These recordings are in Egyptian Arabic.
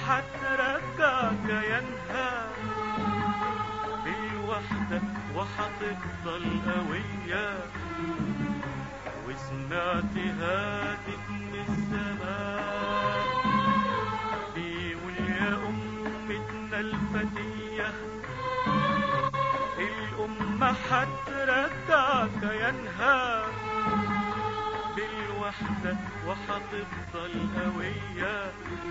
حترجعك ينهى بالوحدة وحتفضل قوية وسمعت هاتف من الزمان بيقول يا أمتنا الفتية الأمة حترجعك ينهى بالوحدة وحتفضل قوية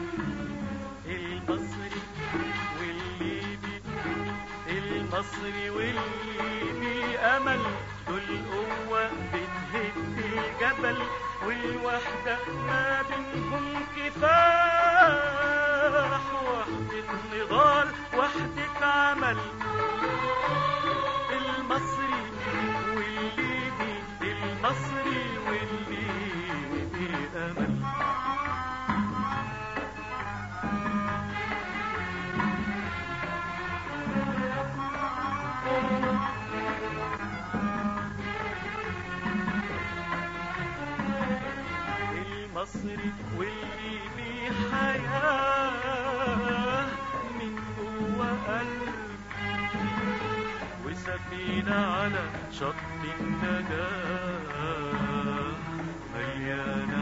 المصري والليبي المصري والليبي أمل دول قوة بتهد الجبل والوحدة ما بينهم كفاح وحدة نضال وحدة عمل المصري والليبي المصري والليبي أمل المصري والليبي حياة من جوه قلب وسفينة على شط النجاة مليانة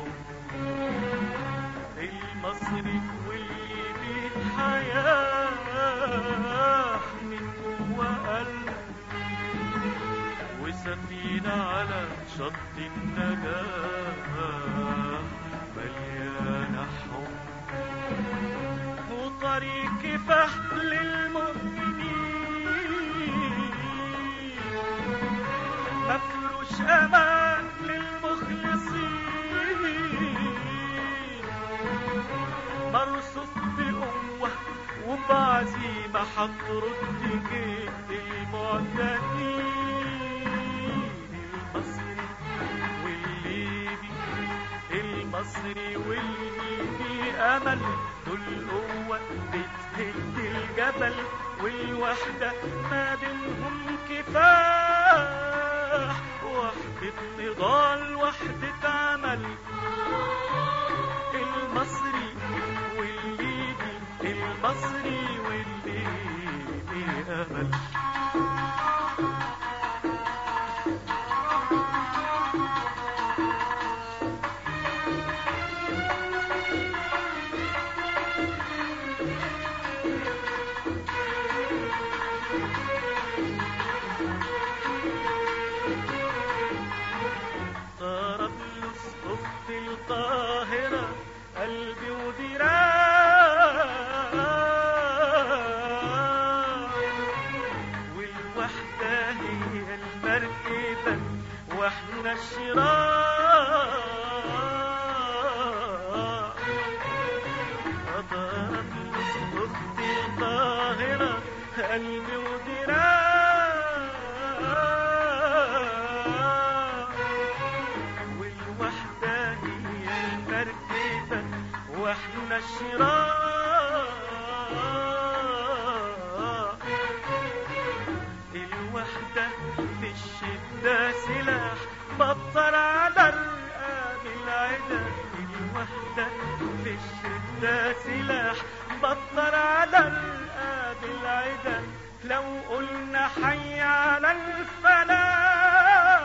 حب المصري والليبي حياة من جوه قلب وسفينة على شط النجاة مليانة حب وطريق كفاح للمؤمنين مفروش أمان للمخلصين مرصوص بقوة وبعزيمة حترد جيد المعتدين المصري والليبي المصري والليبي أمل دول قوة بتهد الجبل والوحدة ما بينهم كفاح وحدة نضال وحدة عمل المصري والليبي المصري والليبي أمل طرابلس أخت القاهرة قلبي وذراع والوحدة هي المركبة واحنا الشراع طرابلس أخت القاهرة قلبي وذراع والوحدة هي المركبة واحنا الشراع الوحدة في الشدة سلاح بطل على الرقاب العدا الوحدة في الشدة سلاح بطل على الرقاب العدا لو قلنا حي على الفلاح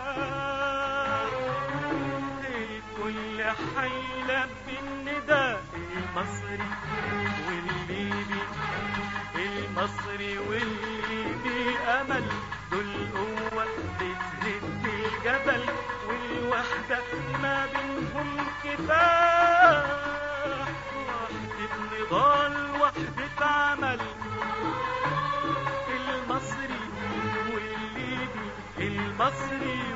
الكل حيلبي النداء المصري والليبي المصري والليبي أمل دول قوة بتهد الجبل والوحدة ما بينهم كفاح وحدة نضال وحدة عمل المصري والليبي المصري